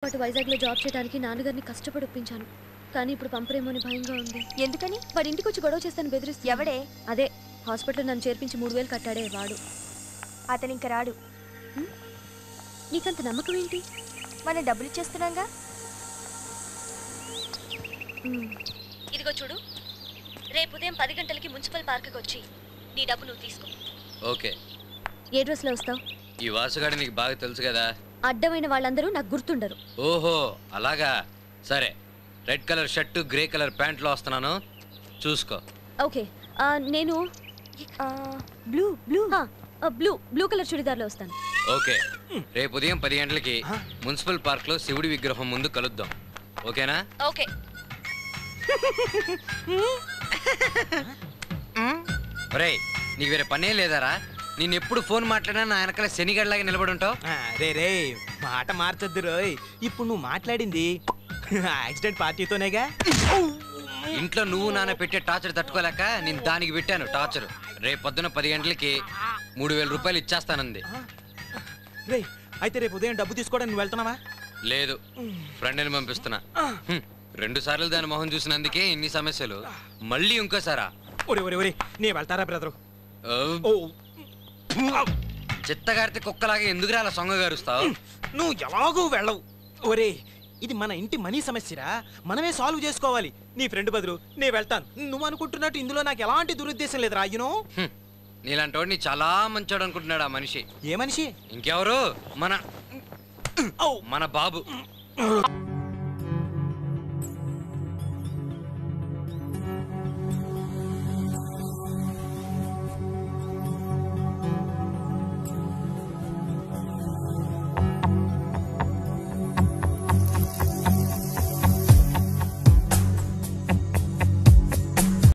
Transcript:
పాటు వైజాగ్లో జాబ్ చేయడానికి నాన్నగారిని కష్టపడి ఒప్పించాను కానీ ఇప్పుడు పంపరేమో అని భయంగా ఉంది ఎందుకని వాడి ఇంటికి వచ్చి గొడవ చేస్తాను బెదిరిస్తూ ఎవడే అదే హాస్పిటల్ నన్ను చేర్పించి మూడు వేలు కట్టాడే వాడు అతను ఇంక రాడు నీకంత నమ్మకం ఏంటి మనం డబ్బులు ఇచ్చేస్తున్నాగా మ్మ్. ఇదిగో చూడు రేపు ఉదయం పది గంటలకి మున్సిపల్ పార్క్కి వచ్చి నీ డబ్బు నువ్వు తీసుకో ఓకే ఏ డ్రెస్లో వస్తావు ఈ వాసుగాడు నీకు బాగా తెలుసు కదా అడ్డమైన వాళ్ళందరూ నాకు గుర్తుండరు ఓహో అలాగా సరే red colour shirt grey colour ప్యాంట్లో వస్తున్నాను చూసుకో ఓకే ఆ, నేను బ్లూ బ్లూ ఆ, ఆ, బ్లూ బ్లూ కలర్ చుడిదార్లో వస్తాను ఓకే రేపు ఉదయం పది గంటలకి మున్సిపల్ పార్క్లో శివుడి విగ్రహం ముందు కలుద్దాం ఓకేనా ఓకే ఒరేయ్ నీకు వేరే పనే లేదారా నేను ఎప్పుడు ఫోన్ మాట్లాడినా నా వెనకాల శనిగడ్లాగా నిలబడి ఉంటావు ఆ, రే రే మాట మార్చొద్దు రోయ్ ఇప్పుడు నువ్వు మాట్లాడింది యాక్సిడెంట్ పార్టీతోనేగా ఇంట్లో నువ్వు నాన్న పెట్టే టార్చర్ తట్టుకోలేక నేను దానికి పెట్టాను టార్చర్ రేపు పొద్దున పది గంటలకి మూడు వేల రూపాయలు ఇచ్చేస్తానంది రే అయితే రేపు ఉదయం డబ్బు తీసుకోవడానికి నువ్వు వెళ్తున్నావా లేదు ఫ్రెండ్ని పంపిస్తున్నా హ్మ్. రెండు సార్లు దాని మొహం చూసినందుకే ఇన్ని సమస్యలు మళ్ళీ ఇంకోసారా ఒరే ఒరే ఒరే నీ వెళ్తారా బ్రదరు ఓ, ఓ చిత్తగారితే కుక్కలాగా ఎందుకు అలా సొంగ గారుస్తావు నువ్వు ఎలాగూ వెళ్ళవు ఒరే ఇది మన ఇంటి మనీ సమస్యరా మనమే సాల్వ్ చేసుకోవాలి నీ ఫ్రెండ్ బదులు నేను వెళ్తాను నువ్వు అనుకుంటున్నట్టు ఇందులో నాకు ఎలాంటి దురుద్దేశం లేదురా యూనో నీలాంటి వాడిని చాలా మంచోడు అనుకుంటున్నాడు ఆ మనిషి ఏ మనిషి ఇంకెవరు మన ఓ మన బాబు